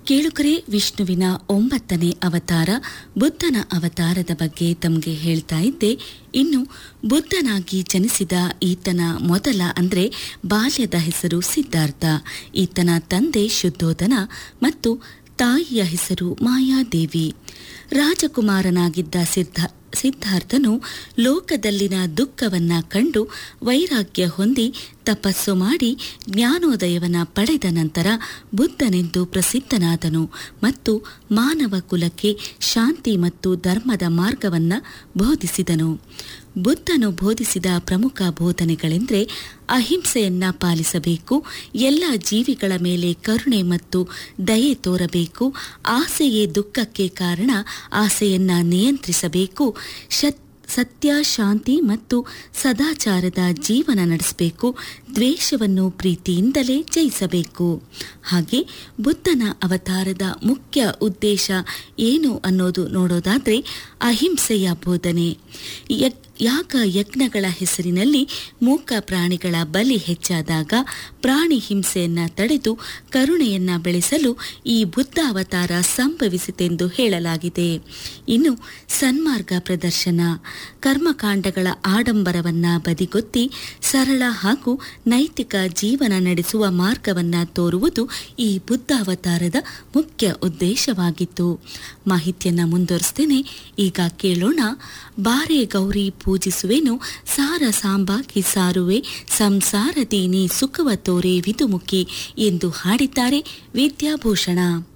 ಕೇಳುಗರೆ ವಿಷ್ಣುವಿನ ಒಂಬತ್ತನೇ ಅವತಾರ ಬುದ್ಧನ ಅವತಾರದ ಬಗ್ಗೆ ತಮಗೆ ಹೇಳ್ತಾ ಇದ್ದೆ ಇನ್ನು ಬುದ್ಧನಾಗಿ ಜನಿಸಿದ ಈತನ ಮೊದಲ ಅಂದ್ರೆ ಬಾಲ್ಯದ ಹೆಸರು ಸಿದ್ಧಾರ್ಥ ಈತನ ತಂದೆ ಶುದ್ಧೋಧನ ಮತ್ತು ತಾಯಿಯ ಹೆಸರು ಮಾಯಾದೇವಿ ರಾಜಕುಮಾರನಾಗಿದ್ದ ಸಿದ್ಧ ಸಿದ್ಧಾರ್ಥನು ಲೋಕದಲ್ಲಿನ ದುಃಖವನ್ನ ಕಂಡು ವೈರಾಗ್ಯ ಹೊಂದಿ ತಪಸ್ಸು ಮಾಡಿ ಜ್ಞಾನೋದಯವನ್ನ ಪಡೆದ ನಂತರ ಬುದ್ಧನೆಂದು ಪ್ರಸಿದ್ಧನಾದನು ಮತ್ತು ಮಾನವ ಕುಲಕ್ಕೆ ಶಾಂತಿ ಮತ್ತು ಧರ್ಮದ ಮಾರ್ಗವನ್ನ ಬೋಧಿಸಿದನು ಬುದ್ಧನು ಬೋಧಿಸಿದ ಪ್ರಮುಖ ಬೋಧನೆಗಳೆಂದರೆ ಅಹಿಂಸೆಯನ್ನ ಪಾಲಿಸಬೇಕು ಎಲ್ಲ ಜೀವಿಗಳ ಮೇಲೆ ಕರುಣೆ ಮತ್ತು ದಯೆ ತೋರಬೇಕು ಆಸೆಯೇ ದುಃಖಕ್ಕೆ ಕಾರಣ ಆಸೆಯನ್ನ ನಿಯಂತ್ರಿಸಬೇಕು ಶತ್ ಸತ್ಯ ಶಾಂತಿ ಮತ್ತು ಸದಾಚಾರದ ಜೀವನ ನಡೆಸಬೇಕು ದ್ವೇಷವನ್ನು ಪ್ರೀತಿಯಿಂದಲೇ ಜಯಿಸಬೇಕು ಹಾಗೆ ಬುದ್ಧನ ಅವತಾರದ ಮುಖ್ಯ ಉದ್ದೇಶ ಏನು ಅನ್ನೋದು ನೋಡೋದಾದ್ರೆ ಅಹಿಂಸೆಯ ಬೋಧನೆ ಯಕ್ ಯಾಗ ಯಜ್ಞಗಳ ಹೆಸರಿನಲ್ಲಿ ಮೂಕ ಪ್ರಾಣಿಗಳ ಬಲಿ ಹೆಚ್ಚಾದಾಗ ಪ್ರಾಣಿ ಹಿಂಸೆಯನ್ನ ತಡೆದು ಕರುಣೆಯನ್ನ ಬೆಳೆಸಲು ಈ ಬುದ್ಧ ಅವತಾರ ಸಂಭವಿಸಿತೆಂದು ಹೇಳಲಾಗಿದೆ ಇನ್ನು ಸನ್ಮಾರ್ಗ ಪ್ರದರ್ಶನ ಕರ್ಮಕಾಂಡಗಳ ಆಡಂಬರವನ್ನ ಬದಿಗೊತ್ತಿ ಸರಳ ಹಾಗೂ ನೈತಿಕ ಜೀವನ ನಡೆಸುವ ಮಾರ್ಗವನ್ನ ತೋರುವುದು ಈ ಬುದ್ಧ ಅವತಾರದ ಮುಖ್ಯ ಉದ್ದೇಶವಾಗಿತ್ತು ಮಾಹಿತಿಯನ್ನ ಮುಂದುವರಿಸ್ತೇನೆ ಈಗ ಕೇಳೋಣ ಬಾರೆ ಗೌರಿ ಪೂಜಿಸುವೆನು ಸಾರ ಸಾಂಬಾಕಿ ಸಾರುವೆ ಸಂಸಾರದೀನಿ ಸುಖವ ತೋರೆ ವಿದುಮುಖಿ ಎಂದು ಹಾಡಿದ್ದಾರೆ ವಿದ್ಯಾಭೂಷಣ